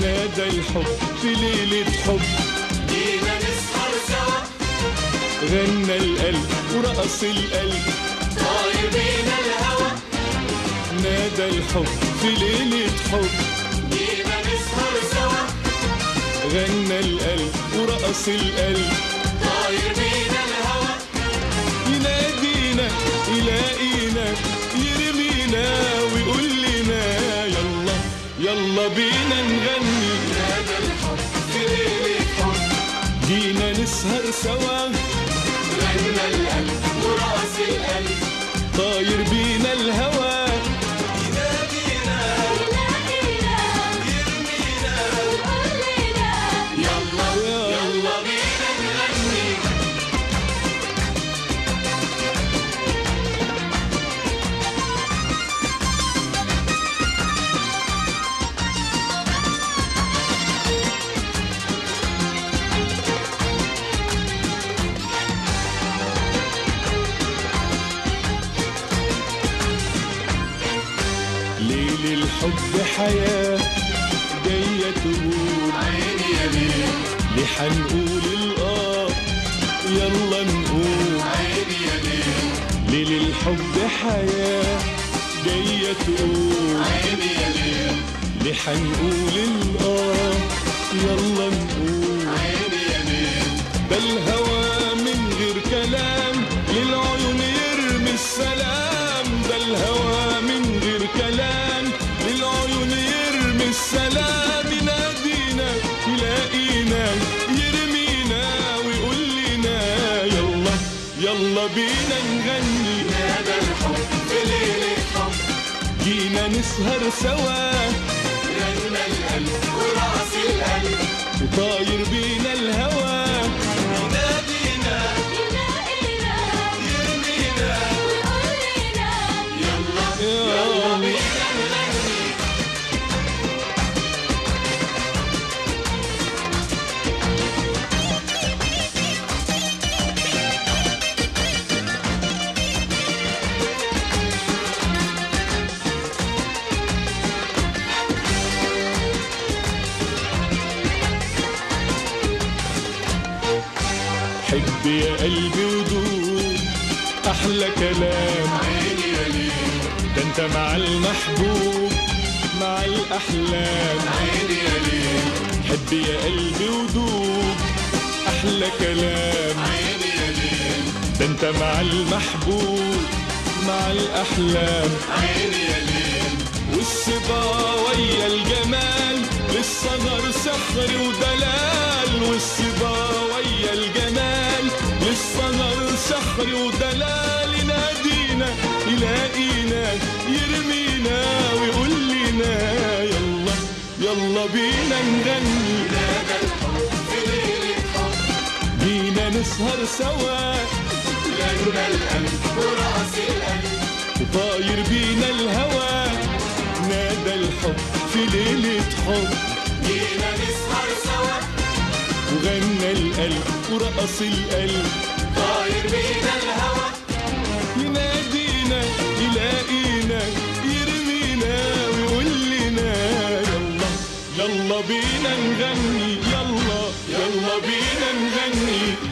نادى الحب في ليلة حب جينا نسهر سوا غنى القلب ورقص القلب طاير بينا الهوى نادى الحب في ليلة حب جينا نسهر سوا غنى القلب ورقص القلب طاير بينا الهوى ينادينا يلاقينا يرمينا ويقول لنا يلا يلا بينا نغني نادى الحب في ليلة حب جينا نسهر سوا غنى القلب ورقص القلب طاير بينا الهوى ينادينا يرمينا يلا يلا بينا نغني ليل الحب حياة جاية تقول عيني يا ليل ليه حنقول الآه يلا نقول عيني يا ليل ليل الحب حياة جاية تقول عيني يا ليل ليه حنقول الآه يلا نقول عيني يا ليل ده الهوى من غير كلام للعيون يرمي السلام ده الهوى من غير كلام للعيون يرمي السلام ينادينا يلاقينا يرمينا ويقول لنا يلا يلا بينا نغني نادى الحب في ليلة حب جينا نسهر سوا غنى القلب ورقص القلب وطاير بينا الهوى ينادينا يرمينا يلا يلا بينا نغني حب يا قلبي ودود احلى كلام عيني يا ليل ده انت مع المحبوب مع الاحلام عيني يا ليل حب يا قلبي ودود احلى كلام عيني يا ليل ده انت مع المحبوب مع الاحلام عيني يا ليل والصبا ويا الجمال للصغر سحر ودلال والصبا ويا الجمال للصغر سحر ودلال ينادينا يلاقينا يرمينا ويقول لنا يلا يلا بينا نغني نادى الحب في ليلة حب بينا نسهر سوا غنى القلب ورقص القلب وطاير بينا الهوى نادى الحب في ليلة حب جينا نسهر سوا وغنى القلب ورقص القلب طاير بينا الهوى ينادينا يلاقينا يرمينا ويقول لنا يلا يلا بينا نغني يلا يلا بينا نغني